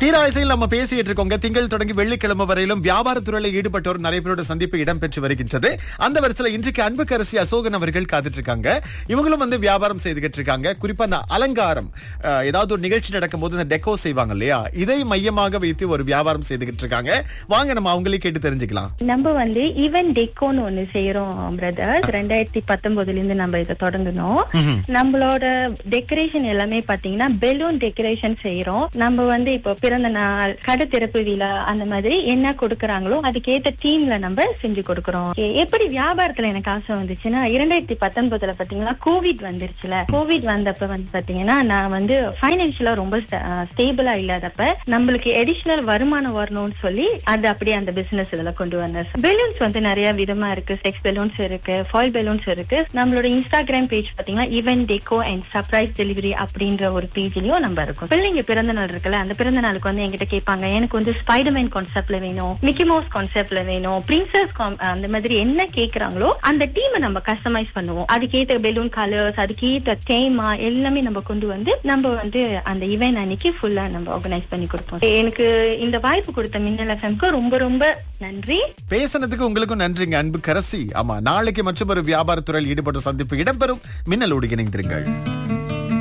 தீராயசையில் நம்ம பேசிட்டு இருக்கோங்க திங்கள் தொடங்கி வெள்ளிக்கிழமை வரையிலும் வியாபார துறையில் ஈடுபட்டோர் நிறைய பேரோட சந்திப்பு இடம்பெற்று வருகின்றது அந்த வரிசையில இன்றைக்கு அன்புக்கரசி அசோகன் அவர்கள் காத்துட்டு இருக்காங்க இவங்களும் வந்து வியாபாரம் செய்துகிட்டு இருக்காங்க குறிப்பா அந்த அலங்காரம் அஹ், ஏதாவது ஒரு நிகழ்ச்சி நடக்கும் போது இந்த டெக்கோ செய்வாங்க இல்லையா இதை மையமாக வைத்து ஒரு வியாபாரம் செய்துகிட்டு இருக்காங்க வாங்க நம்ம அவங்களே கேட்டு தெரிஞ்சுக்கலாம் நம்ம வந்து ஈவென்ட் டெக்கோன்னு ஒண்ணு செய்யறோம் பிரதர் ரெண்டாயிரத்தி பத்தொன்பதுல இருந்து நம்ம இதை தொடங்கணும் நம்மளோட டெக்கரேஷன் எல்லாமே பாத்தீங்கன்னா பெலூன் டெக்கரேஷன் செய்யறோம் நம்ம வந்து இப்போ பிறந்த நாள் கடை திறப்பு விழா அந்த மாதிரி என்ன கொடுக்கறாங்களோ அதுக்கேத்த டீம்ல நம்ம செஞ்சு கொடுக்கறோம் எ- எப்படி வியாபாரத்துல எனக்கு ஆசை வந்துச்சுன்னா இரண்டாயிரத்தி பத்தொன்பதுல பாத்தீங்கன்னா கோவிட் வந்துருச்சுல கோவிட் வந்தப்ப வந்து பாத்தீங்கன்னா நான் வந்து பைனான்சியலா ரொம்ப ஸ்டேபிளா இல்லாதப்ப நம்மளுக்கு எடிஷனல் வருமானம் வரணும்னு சொல்லி அது அப்படியே அந்த பிசினஸ் இதுல கொண்டு வந்தேன் பெலூன்ஸ் வந்து நிறைய விதமா இருக்கு செக்ஸ் பெலூன்ஸ் இருக்கு ஃபாயில் பெலூன்ஸ் இருக்கு நம்மளோட இன்ஸ்டாகிராம் பேஜ் பாத்தீங்கன்னா event deco and surprise delivery அப்படின்ற ஒரு பேஜ்லயும் நம்ம இருக்கும் பிள்ளைங்க பிறந்த நாள் இருக்குல்ல அந்த பிறந்த நாளுக்கு வந்து என்கிட்ட கேட்பாங்க எனக்கு வந்து ஸ்பைடர்மேன் கான்செப்ட்ல வேணும் மிக்கி மவுஸ் கான்செப்ட்ல வேணும் பிரின்சஸ் அந்த மாதிரி என்ன கேக்குறாங்களோ அந்த டீமை நம்ம கஸ்டமைஸ் பண்ணுவோம் அதுக்கேத்த பெலூன் கலர்ஸ் அதுக்கேத்த தேமா எல்லாமே நம்ம கொண்டு வந்து நம்ம வந்து அந்த ஈவென்ட் அன்னைக்கு ஃபுல்லா நம்ம ஆர்கனைஸ் பண்ணி கொடுப்போம் எனக்கு இந்த வாய்ப்பு கொடுத்த மின்னல் எஃப்எம்க்கு ரொம்ப ரொம்ப நன்றி பேசுனதுக்கு உங்களுக்கும் நன்றிங்க அன்பு கரசி ஆமா நாளைக்கு மற்றும் ஒரு வியாபாரத்துறையில் ஈடுபட்ட சந்திப்பு இடம்பெறும் மின்னலோடு இணைந்திருங்கள்